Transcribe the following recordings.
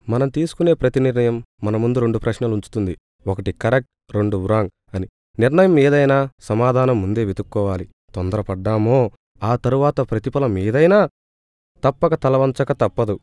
మనం తీసుకునే ప్రతి నిర్ణయం మన ముందు రెండు ప్రశ్నలు ఉంచుతుంది ఒకటి కరెక్ట్ రెండు రాంగ్ అని నిర్ణయం ఏదైనా సమాధానం ముందే వెతుక్కోవాలి తొందరపడ్డామో ఆ తరువాత ప్రతిఫలం ఏదైనా తప్పక తలవంచక తప్పదు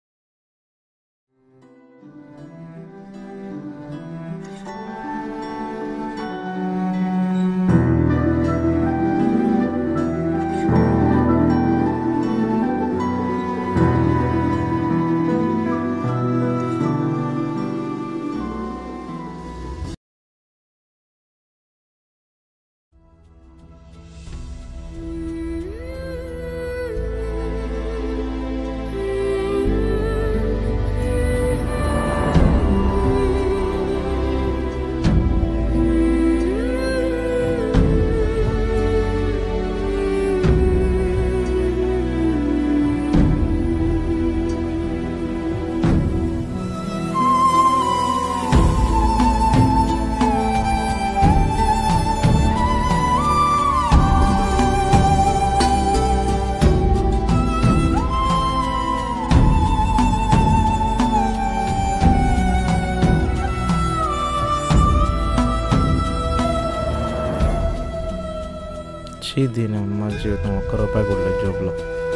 చీ దీని అమ్మ జీవితం ఒక్క రూపాయి కూడా లేదు జోబులో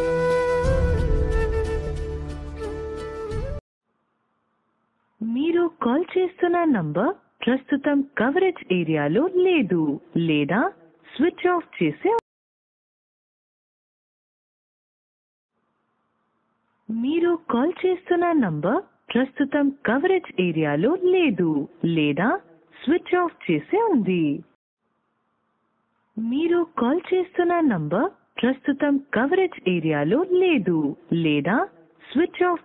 మీరు కాల్ చేస్తున్న నంబర్ ప్రస్తుతం కవరేజ్ ఏరియాలో లేదు లేదా స్విచ్ ఆఫ్ చేసే మీరు కాల్ చేస్తున్న నంబర్ ప్రస్తుతం కవరేజ్ ఏరియాలో లేదు లేదా స్విచ్ ఆఫ్ చేసే ఉంది మీరు కాల్ చేస్తున్న నంబర్ ప్రస్తుతం కవరేజ్ ఏరియాలో లేదు లేదా స్విచ్ ఆఫ్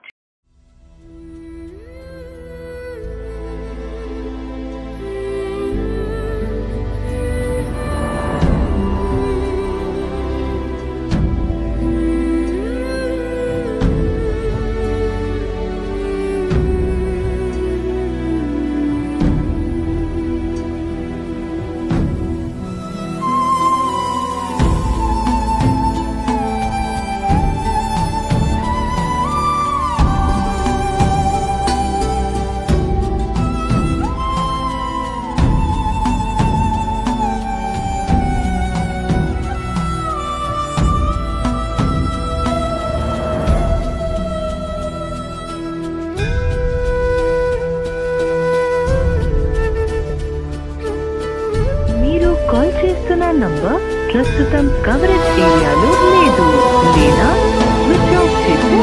మీరు కాల్ చేస్తున్న నంబర్ ప్రస్తుతం కవరేజ్ ఏరియాలో లేదు లేదా స్విచ్ ఆఫ్ చేసి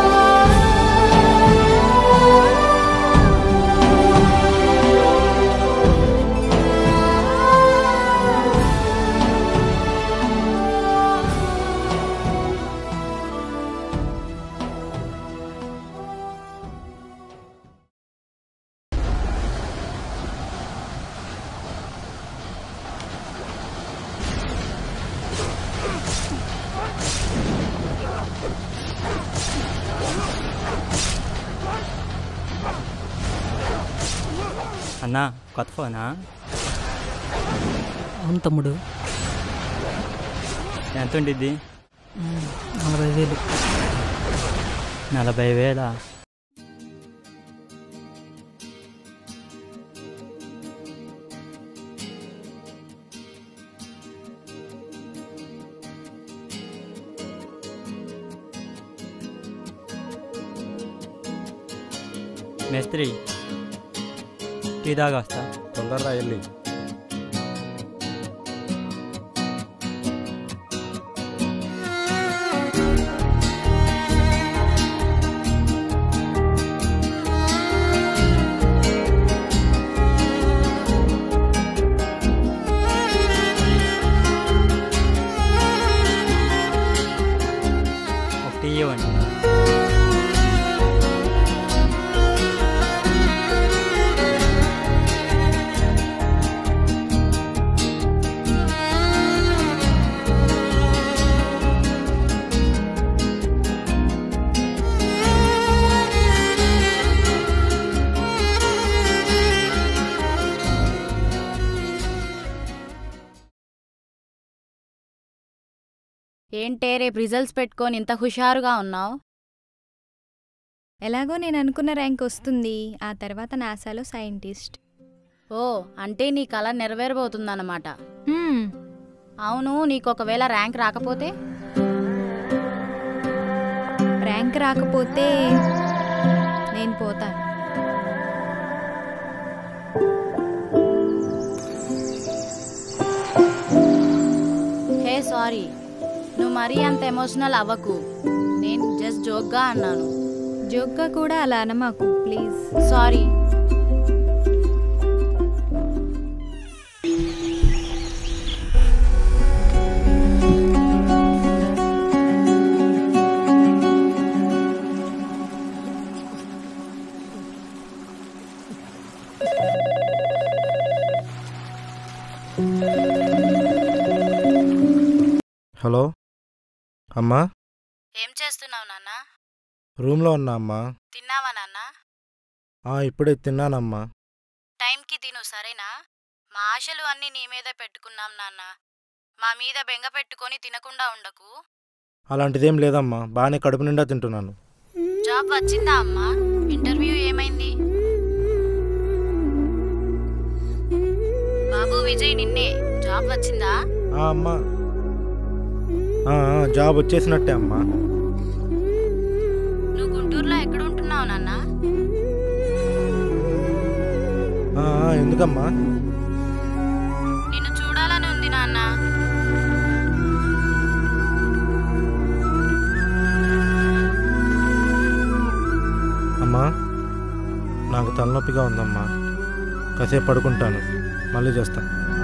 అన్నా కొత్త ఫోనా అవును తమ్ముడు ఎంత ఉండిద్ది మ్మ్, నలభై వేలు నలభై వేలా మేస్త్రి టీ దాగా వస్తా తొందరగా వెళ్ళి ఒక టీ ఇవ్వండి ఏంటే రేపు రిజల్ట్స్ పెట్టుకొని ఇంత హుషారుగా ఉన్నావు ఎలాగో నేను అనుకున్న ర్యాంక్ వస్తుంది ఆ తర్వాత నాసాలో సైంటిస్ట్ ఓ అంటే నీ కళ నెరవేరబోతుందన్నమాట హ్మ్, అవును నీకు ఒకవేళ ర్యాంక్ రాకపోతే ర్యాంక్ రాకపోతే నేను పోతాను హే సారీ నువ్వు మరీ అంత ఎమోషనల్ అవ్వకు నేను జస్ట్ జోక్గా అన్నాను జోక్గా కూడా అలా అనమాకు ప్లీజ్ సారీ హలో అమ్మా ఏం చేస్తున్నావు నాన్న రూమ్లో ఉన్నా అమ్మా తిన్నావా నాన్న ఆ, ఇప్పుడే తిన్నానమ్మా టైంకి తిను సరేనా మా ఆశలు అన్నీ నీ మీద పెట్టుకున్నాం నాన్న మా మీద బెంగ పెట్టుకొని తినకుండా ఉండకు అలాంటిదేం లేదమ్మా బాగానే కడుపు నిండా తింటున్నాను జాబ్ వచ్చిందా అమ్మా ఇంటర్వ్యూ ఏమైంది బాబు విజయ్ నిన్నే జాబ్ వచ్చిందా ఆ, అమ్మా ఆ, ఆ, జాబ్ వచ్చేసినట్టే అమ్మా నువ్వు గుంటూరులో ఎక్కడ ఉంటున్నావు నాన్న ఆ, ఆ, ఎందుకమ్మా నిన్ను చూడాలని ఉంది నాన్న అమ్మా నాకు తలనొప్పిగా ఉందమ్మా కాసేపు పడుకుంటాను మళ్ళీ చేస్తా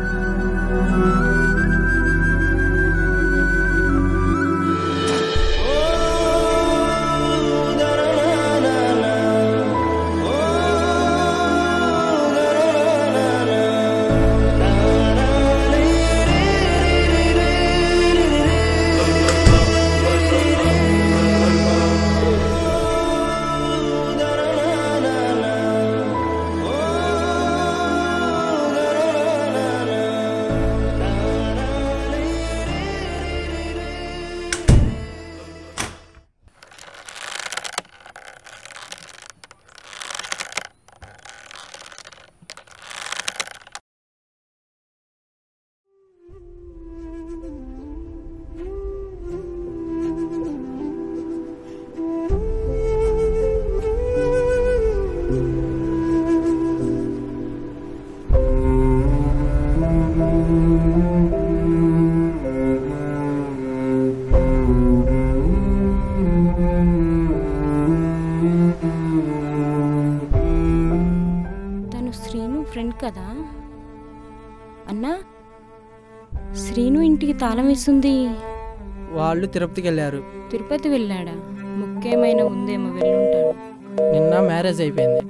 తను శ్రీను ఫ్రెండ్ కదా అన్నా శ్రీను ఇంటికి తాళం వేస్తుంది వాళ్ళు తిరుపతికి వెళ్ళారు తిరుపతి వెళ్ళాడా ముఖ్యమైన ఉందేమో వెళ్ళుంటాడు నిన్న మ్యారేజ్ అయిపోయింది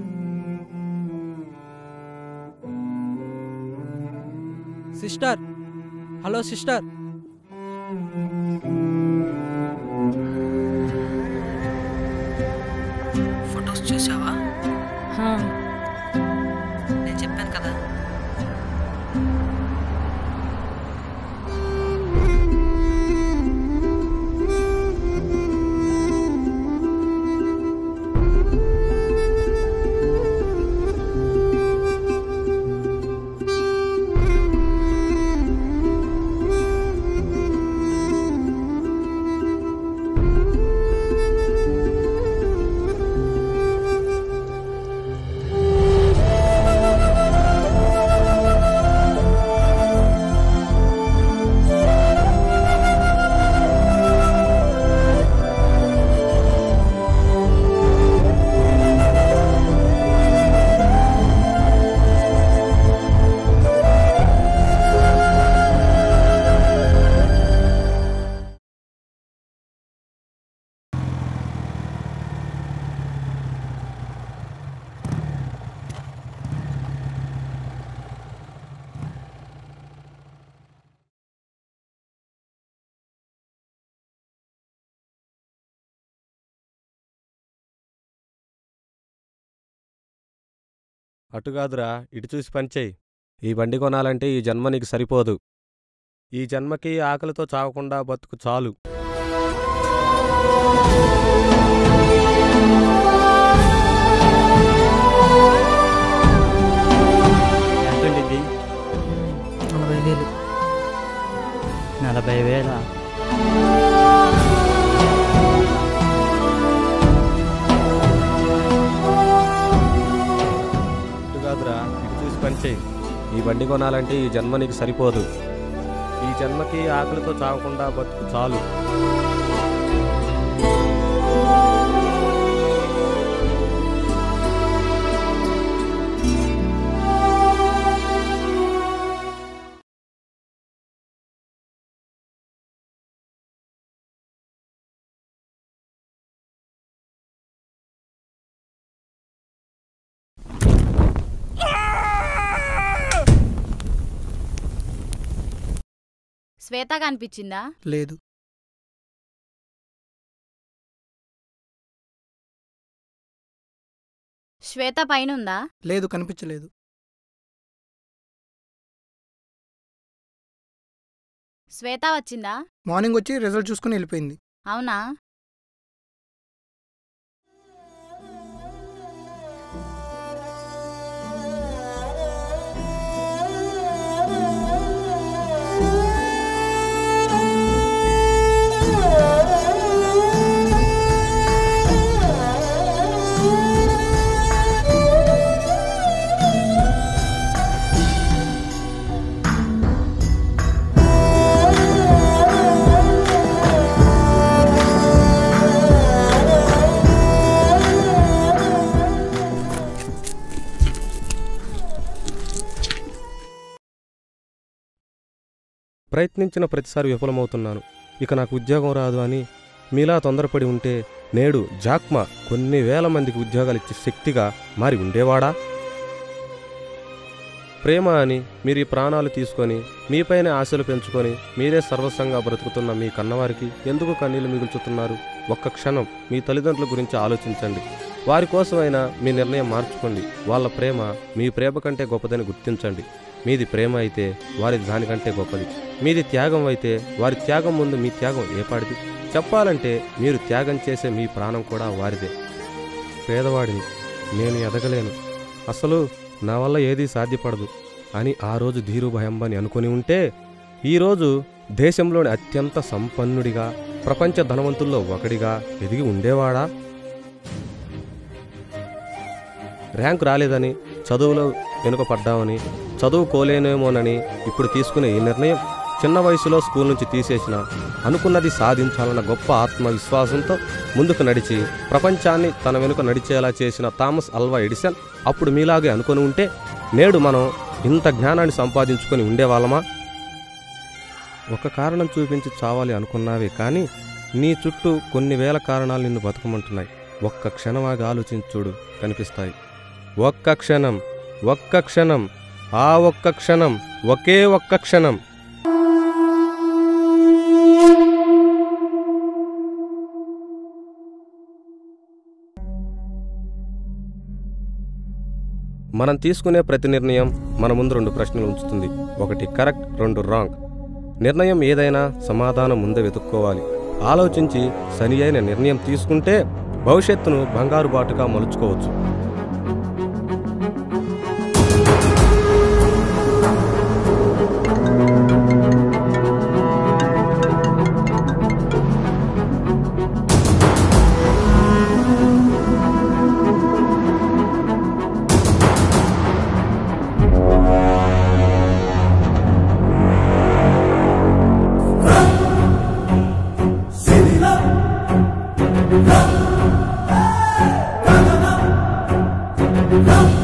సిస్టర్ హలో సిస్టర్ ఫొటోస్ చూసావా హా, నేను చెప్పాను కదా అటు కాదురా ఇటు చూసి పనిచేయి ఈ బండి కొనాలంటే ఈ జన్మ నీకు సరిపోదు ఈ జన్మకి ఆకలితో చావకుండా బతుకు చాలు ఈ బండి కొనాలంటే ఈ జన్మ నీకు సరిపోదు ఈ జన్మకి ఆకలితో చావకుండా బతుకు చాలు శ్వేత కనిపించిందా లేదు శ్వేత పైనుందా లేదు కనిపించలేదు శ్వేత వచ్చిందా మార్నింగ్ వచ్చి రిజల్ట్ చూసుకుని వెళ్ళిపోయింది అవునా ప్రయత్నించిన ప్రతిసారి విఫలమవుతున్నాను ఇక నాకు ఉద్యోగం రాదు అని మీలా తొందరపడి ఉంటే నేడు జాక్మా కొన్ని వేల మందికి ఉద్యోగాలిచ్చే శక్తిగా మారి ఉండేవాడా ప్రేమ అని మీరు ఈ ప్రాణాలు తీసుకొని మీపైనే ఆశలు పెంచుకొని మీరే సర్వస్వంగా బ్రతుకుతున్న మీ కన్నవారికి ఎందుకు కన్నీళ్లు మిగుల్చుతున్నారు ఒక్క క్షణం మీ తల్లిదండ్రుల గురించి ఆలోచించండి వారి కోసమైనా మీ నిర్ణయం మార్చుకోండి వాళ్ళ ప్రేమ మీ ప్రేమ కంటే గొప్పదని గుర్తించండి మీది ప్రేమ అయితే వారి దానికంటే గొప్పది మీది త్యాగం అయితే వారి త్యాగం ముందు మీ త్యాగం ఏపాడిది చెప్పాలంటే మీరు త్యాగం చేసే మీ ప్రాణం కూడా వారిదే పేదవాడిని నేను ఎదగలేను అసలు నా వల్ల ఏదీ సాధ్యపడదు అని ఆ రోజు ధీరుభాయ్ అంబానీ అనుకుని ఉంటే ఈరోజు దేశంలోని అత్యంత సంపన్నుడిగా ప్రపంచ ధనవంతుల్లో ఒకడిగా ఎదిగి ఉండేవాడా ర్యాంకు రాలేదని చదువులో వెనుకపడ్డామని చదువుకోలేనేమోనని ఇప్పుడు తీసుకునే ఈ నిర్ణయం చిన్న వయసులో స్కూల్ నుంచి తీసేసిన అనుకున్నది సాధించాలన్న గొప్ప ఆత్మవిశ్వాసంతో ముందుకు నడిచి ప్రపంచాన్ని తన వెనుక నడిచేలా చేసిన థామస్ అల్వా ఎడిసన్ అప్పుడు మీలాగే అనుకుని ఉంటే నేడు మనం ఇంత జ్ఞానాన్ని సంపాదించుకొని ఉండేవాళ్ళమా ఒక కారణం చూపించి చావాలి అనుకున్నావే కానీ నీ చుట్టూ కొన్ని వేల కారణాలు నిన్ను బతకమంటున్నాయి ఒక్క క్షణమాగా ఆలోచించుడు కనిపిస్తాయి ఒక్క క్షణం ఒక్క క్షణం ఆ ఒక్క క్షణం ఒకే ఒక్క క్షణం మనం తీసుకునే ప్రతి నిర్ణయం మన ముందు రెండు ప్రశ్నలు ఉంచుతుంది ఒకటి కరెక్ట్ రెండు రాంగ్ నిర్ణయం ఏదైనా సమాధానం ముందే వెతుక్కోవాలి ఆలోచించి సరి అయిన నిర్ణయం తీసుకుంటే భవిష్యత్తును బంగారు బాటుగా మలుచుకోవచ్చు Come